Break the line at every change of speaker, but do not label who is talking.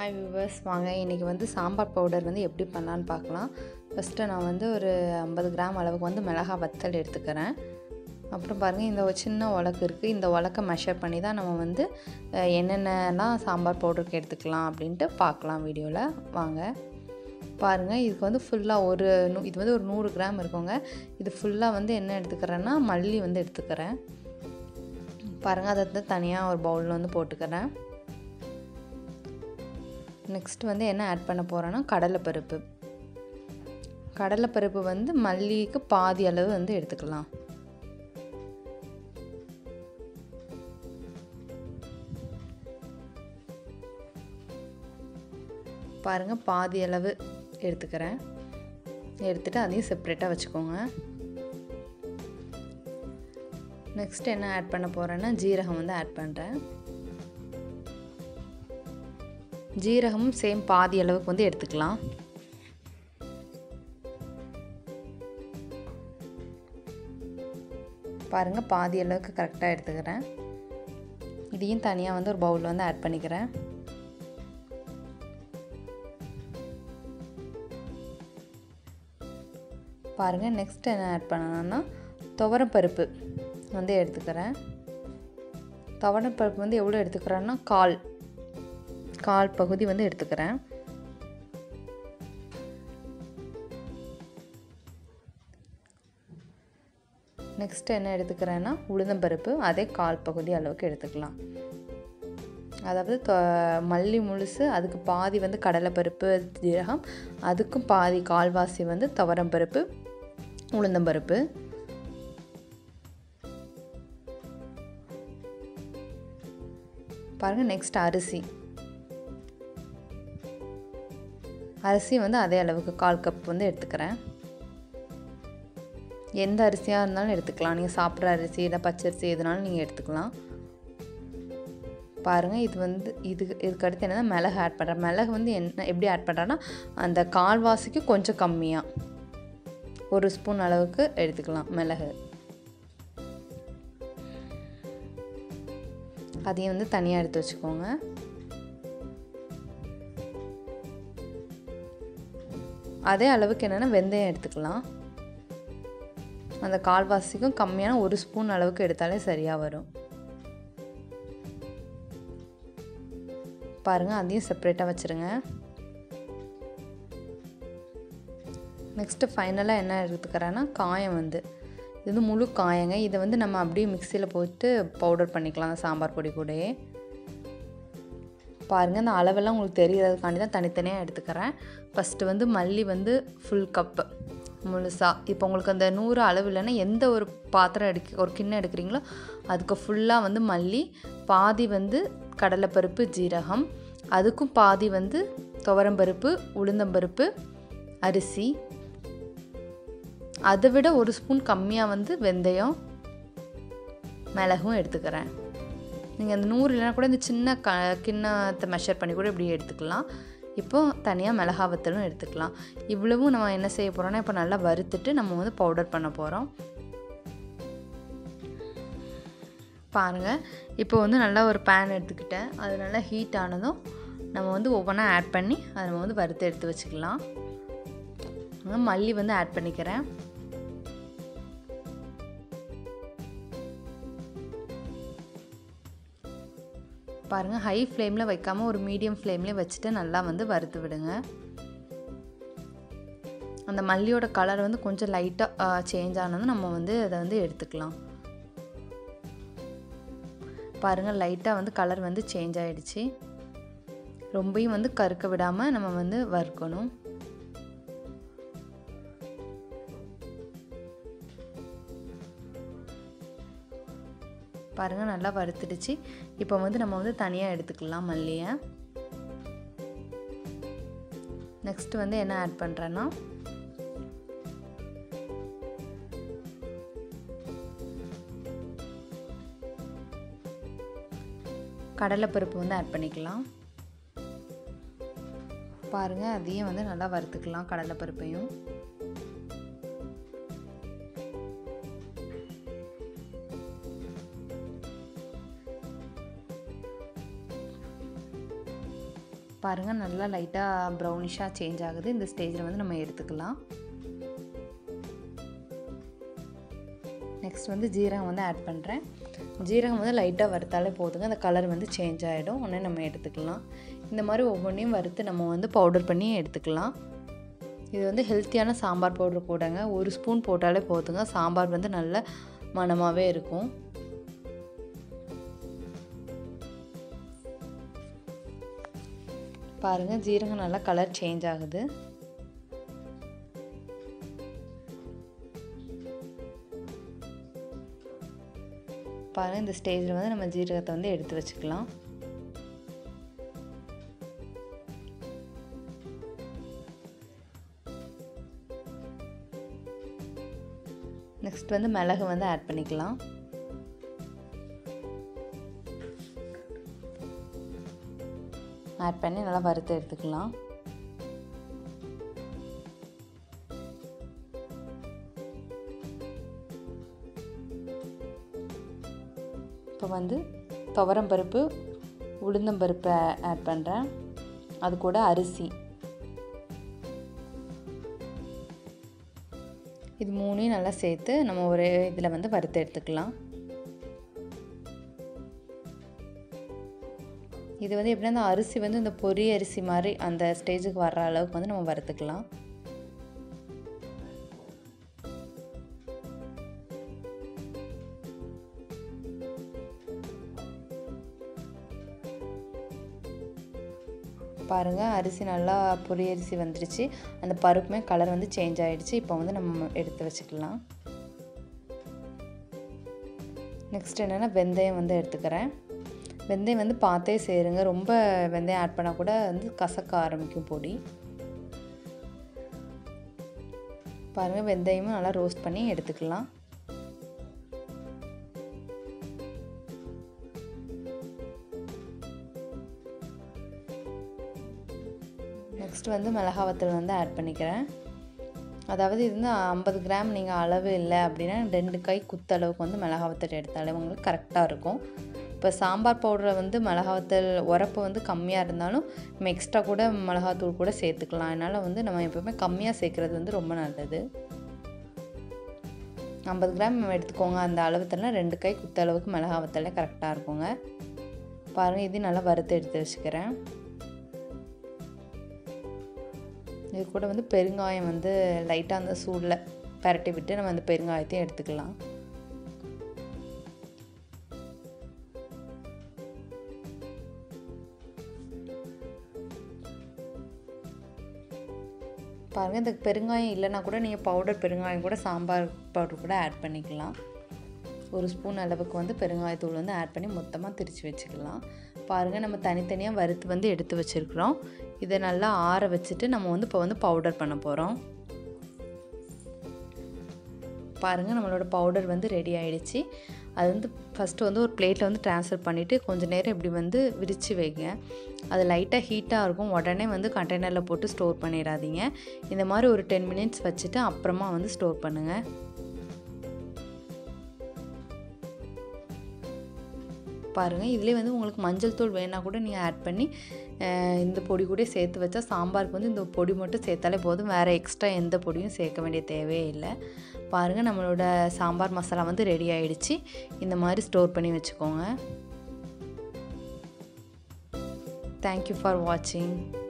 hi viewers வாங்க இன்றைக்கி வந்து சாம்பார் பவுடர் வந்து எப்படி பண்ணலான்னு பார்க்கலாம் ஃபஸ்ட்டு நான் வந்து ஒரு ஐம்பது கிராம் அளவுக்கு வந்து மிளகா வத்தல் எடுத்துக்கிறேன் அப்புறம் பாருங்கள் இந்த ஒரு சின்ன உலக்கு இருக்குது இந்த உலக்கை மெஷர் பண்ணி தான் நம்ம வந்து அஹ், என்னென்னலாம் சாம்பார் பவுடருக்கு எடுத்துக்கலாம் அப்படின்ட்டு பார்க்கலாம் வீடியோவில் வாங்க பாருங்கள் இதுக்கு வந்து ஃபுல்லாக ஒரு நூ இது வந்து ஒரு நூறு கிராம் இருக்குங்க இது ஃபுல்லாக வந்து என்ன எடுத்துக்கிறேன்னா மல்லி வந்து எடுத்துக்கிறேன் பாருங்கள் அதை வந்து தனியாக ஒரு பவுலில் வந்து போட்டுக்கிறேன் நெக்ஸ்ட் வந்து என்ன ஆட் பண்ண போகிறேன்னா கடலைப்பருப்பு கடலைப்பருப்பு வந்து மல்லிக்கு பாதி அளவு வந்து எடுத்துக்கலாம் பாருங்கள் பாதி அளவு எடுத்துக்கிறேன் எடுத்துகிட்டு அதையும் செப்ரேட்டாக வச்சுக்கோங்க நெக்ஸ்ட் என்ன ஆட் பண்ண போகிறேன்னா ஜீரகம் வந்து ஆட் பண்ணுறேன் ஜீரகமும் சேம் பாதி அளவுக்கு வந்து எடுத்துக்கலாம் பாருங்கள் பாதி அளவுக்கு கரெக்டாக எடுத்துக்கிறேன் இதையும் தனியாக வந்து ஒரு பவுலில் வந்து ஆட் பண்ணிக்கிறேன் பாருங்கள் நெக்ஸ்ட் என்ன ஆட் பண்ணணும்னா துவரப்பருப்பு வந்து எடுத்துக்கிறேன் துவரப்பருப்பு வந்து எவ்வளோ எடுத்துக்கிறேன்னா கால் கால் பகுதி வந்து எடுத்துக்கிறேன் நெக்ஸ்ட் என்ன எடுத்துக்கிறேன்னா உளுந்தம்பருப்பு அதே கால் பகுதி அளவுக்கு எடுத்துக்கலாம் அதாவது தொ மல்லி முழுசு அதுக்கு பாதி வந்து கடலைப்பருப்பு ஜீரகம் அதுக்கும் பாதி கால்வாசி வந்து துவரம்பருப்பு உளுந்தம்பருப்பு பாருங்கள் நெக்ஸ்ட் அரிசி அரிசி வந்து அதே அளவுக்கு கால் கப் வந்து எடுத்துக்கிறேன் எந்த அரிசியாக இருந்தாலும் எடுத்துக்கலாம் நீங்கள் சாப்பிட்ற அரிசி இல்லை பச்சரிசி எதுனாலும் நீங்கள் எடுத்துக்கலாம் பாருங்கள் இது வந்து இது இதுக்கு அடுத்து என்னன்னா மிளகு ஆட் பண்ணுறேன் மிளகு வந்து என்ன எப்படி ஆட் பண்ணுறேன்னா அந்த கால்வாசிக்கு கொஞ்சம் கம்மியாக ஒரு ஸ்பூன் அளவுக்கு எடுத்துக்கலாம் மிளகு அதையும் வந்து தனியாக எடுத்து வச்சுக்கோங்க அதே அளவுக்கு என்னென்னா வெந்தயம் எடுத்துக்கலாம் அந்த கால்வாசிக்கும் கம்மியான ஒரு ஸ்பூன் அளவுக்கு எடுத்தாலே சரியாக வரும் பாருங்கள் அதையும் செப்ரேட்டாக வச்சுருங்க நெக்ஸ்ட்டு ஃபைனலாக என்ன எடுத்துக்கிறேன்னா காயம் வந்து இது வந்து முழு காயங்க இதை வந்து நம்ம அப்படியே மிக்சியில் போட்டு பவுடர் பண்ணிக்கலாம் அந்த சாம்பார் பொடி கூடயே பாருங்கள் அந்த அளவெல்லாம் உங்களுக்கு தெரியறதுக்காண்டி தான் தனித்தனியாக எடுத்துக்கிறேன் ஃபஸ்ட்டு வந்து மல்லி வந்து ஃபுல் கப்பு முழுசாக இப்போ உங்களுக்கு அந்த நூறு அளவு இல்லைன்னா எந்த ஒரு பாத்திரம் எடுக்க ஒரு கிண்ணம் எடுக்கிறீங்களோ அதுக்கு ஃபுல்லாக வந்து மல்லி பாதி வந்து கடலைப்பருப்பு ஜீரகம் அதுக்கும் பாதி வந்து துவரம்பருப்பு உளுந்தம்பருப்பு அரிசி அதை விட ஒரு ஸ்பூன் கம்மியாக வந்து வெந்தயம் மிளகும் எடுத்துக்கிறேன் நீங்கள் அந்த நூறு இல்லைனா கூட இந்த சின்ன க கிண்ணத்தை மெஷர் பண்ணி கூட இப்படி எடுத்துக்கலாம் இப்போ தனியாக மிளகா வத்தலும் எடுத்துக்கலாம் இவ்வளவும் நம்ம என்ன செய்ய போகிறோம்னா இப்போ நல்லா வறுத்துட்டு நம்ம வந்து பவுடர் பண்ண போகிறோம் பாருங்கள் இப்போ வந்து நல்லா ஒரு பேன் எடுத்துக்கிட்டேன் அது நல்லா ஹீட் ஆனதும் நம்ம வந்து ஒவ்வொன்றா ஆட் பண்ணி அதை நம்ம வந்து வறுத்து எடுத்து வச்சுக்கலாம் மல்லி வந்து ஆட் பண்ணிக்கிறேன் பாருங்கள் ஹை ஃப்ளேமில் வைக்காமல் ஒரு மீடியம் ஃப்ளேம்லேயே வச்சுட்டு நல்லா வந்து வறுத்து விடுங்க அந்த மல்லியோட கலர் வந்து கொஞ்சம் லைட்டாக சேஞ்ச் ஆனதும் நம்ம வந்து அதை வந்து எடுத்துக்கலாம் பாருங்கள் லைட்டாக வந்து கலர் வந்து சேஞ்ச் ஆகிடுச்சு ரொம்பையும் வந்து கருக்க விடாமல் நம்ம வந்து வறுக்கணும் பாருங்கள் நல்லா வறுத்துடுச்சு இப்போ வந்து நம்ம வந்து தனியாக எடுத்துக்கலாம் மல்லியை நெக்ஸ்ட் வந்து என்ன ஆட் பண்ணுறேன்னா கடலைப்பருப்பு வந்து ஆட் பண்ணிக்கலாம் பாருங்கள் அதையும் வந்து நல்லா வறுத்துக்கலாம் கடலைப்பருப்பையும் பாருங்கள் நல்லா லைட்டாக ப்ரௌனிஷாக சேஞ்ச் ஆகுது இந்த ஸ்டேஜில் வந்து நம்ம எடுத்துக்கலாம் நெக்ஸ்ட் வந்து ஜீரகம் வந்து ஆட் பண்ணுறேன் ஜீரகம் வந்து லைட்டாக வறுத்தாலே போதுங்க அந்த கலர் வந்து சேஞ்ச் ஆகிடும் உடனே நம்ம எடுத்துக்கலாம் இந்த மாதிரி ஒவ்வொன்றையும் வறுத்து நம்ம வந்து பவுடர் பண்ணி எடுத்துக்கலாம் இது வந்து ஹெல்த்தியான சாம்பார் பவுடர் கூடங்க ஒரு ஸ்பூன் போட்டாலே போதுங்க சாம்பார் வந்து நல்ல மணமாகவே இருக்கும் பாருங்கள் ஜீரகம் நல்லா கலர் சேஞ்ச் ஆகுது பாருங்கள் இந்த ஸ்டேஜில் வந்து நம்ம ஜீரகத்தை வந்து எடுத்து வச்சுக்கலாம் நெக்ஸ்ட் வந்து மிளகு வந்து ஆட் பண்ணிக்கலாம் ஆட் பண்ணி நல்லா வறுத்து எடுத்துக்கலாம் இப்போ வந்து துவரம்பருப்பு உளுந்தம்பருப்பு ஆட் பண்ணுறேன் அது கூட அரிசி இது மூணையும் நல்லா சேர்த்து நம்ம ஒரு இதில் வந்து வறுத்து எடுத்துக்கலாம் இது வந்து எப்படின்னா அந்த அரிசி வந்து இந்த பொரி அரிசி மாதிரி அந்த ஸ்டேஜுக்கு வர்ற அளவுக்கு வந்து நம்ம வறுத்துக்கலாம் பாருங்கள் அரிசி நல்லா பொரி அரிசி வந்துடுச்சு அந்த பருப்புமே கலர் வந்து சேஞ்ச் ஆகிடுச்சு இப்போ வந்து நம்ம எடுத்து வச்சுக்கலாம் நெக்ஸ்ட் என்னென்னா வெந்தயம் வந்து எடுத்துக்கிறேன் வெந்தயம் வந்து பார்த்தே சேருங்க ரொம்ப வெந்தயம் ஆட் பண்ணால் கூட வந்து கசக்க ஆரம்பிக்கும் பொடி பாருங்கள் வெந்தயமும் நல்லா ரோஸ்ட் பண்ணி எடுத்துக்கலாம் நெக்ஸ்ட் வந்து மிளகா வத்தல் வந்து ஆட் பண்ணிக்கிறேன் அதாவது இது வந்து ஐம்பது கிராம் நீங்கள் அளவு இல்லை அப்படின்னா ரெண்டு கை குத்தளவுக்கு வந்து மிளகா வத்தல் எடுத்தாலே உங்களுக்கு கரெக்டாக இருக்கும் இப்போ சாம்பார் பவுடரை வந்து மிளகா வத்தல் உரப்பு வந்து கம்மியாக இருந்தாலும் நம்ம எக்ஸ்ட்ரா கூட மிளகாத்தூள் கூட சேர்த்துக்கலாம் அதனால் வந்து நம்ம எப்போவுமே கம்மியாக சேர்க்குறது வந்து ரொம்ப நல்லது ஐம்பது கிராம் எடுத்துக்கோங்க அந்த அளவுத்தெல்லாம் ரெண்டு கை குத்த அளவுக்கு மிளகா வத்தலே கரெக்டாக இருக்குங்க பாருங்கள் இது நல்லா வறுத்து எடுத்து வச்சுக்கிறேன் இது கூட வந்து பெருங்காயம் வந்து லைட்டாக அந்த சூடில் பரட்டி விட்டு நம்ம அந்த பெருங்காயத்தையும் எடுத்துக்கலாம் பாருங்கள் இந்த பெருங்காயம் இல்லைன்னா கூட நீங்கள் பவுடர் பெருங்காயம் கூட சாம்பார் பவுடர் கூட ஆட் பண்ணிக்கலாம் ஒரு ஸ்பூன் அளவுக்கு வந்து பெருங்காயத்தூள் வந்து ஆட் பண்ணி மொத்தமாக திரித்து வச்சுக்கலாம் பாருங்கள் நம்ம தனித்தனியாக வறுத்து வந்து எடுத்து வச்சுருக்குறோம் இதை நல்லா ஆற வச்சுட்டு நம்ம வந்து இப்போ வந்து பவுடர் பண்ண போகிறோம் பாருங்கள் நம்மளோட பவுடர் வந்து ரெடி ஆகிடுச்சு அது வந்து ஃபஸ்ட்டு வந்து ஒரு பிளேட்டில் வந்து ட்ரான்ஸ்ஃபர் பண்ணிவிட்டு கொஞ்சம் நேரம் இப்படி வந்து விரித்து வைங்க அது லைட்டாக ஹீட்டாக இருக்கும் உடனே வந்து கண்டெய்னரில் போட்டு ஸ்டோர் பண்ணிடாதீங்க இந்த மாதிரி ஒரு டென் மினிட்ஸ் வச்சுட்டு அப்புறமா வந்து ஸ்டோர் பண்ணுங்கள் பாருங்கள் இதிலே வந்து உங்களுக்கு மஞ்சள் தூள் வேணால் கூட நீங்கள் ஆட் பண்ணி இந்த பொடி கூட சேர்த்து வச்சா சாம்பாருக்கு வந்து இந்த பொடி மட்டும் சேர்த்தாலே போதும் வேறு எக்ஸ்ட்ரா எந்த பொடியும் சேர்க்க வேண்டிய தேவையே இல்லை பாருங்கள் நம்மளோட சாம்பார் மசாலா வந்து ரெடி ஆகிடுச்சு இந்த மாதிரி ஸ்டோர் பண்ணி வச்சுக்கோங்க தேங்க்யூ ஃபார் வாட்சிங்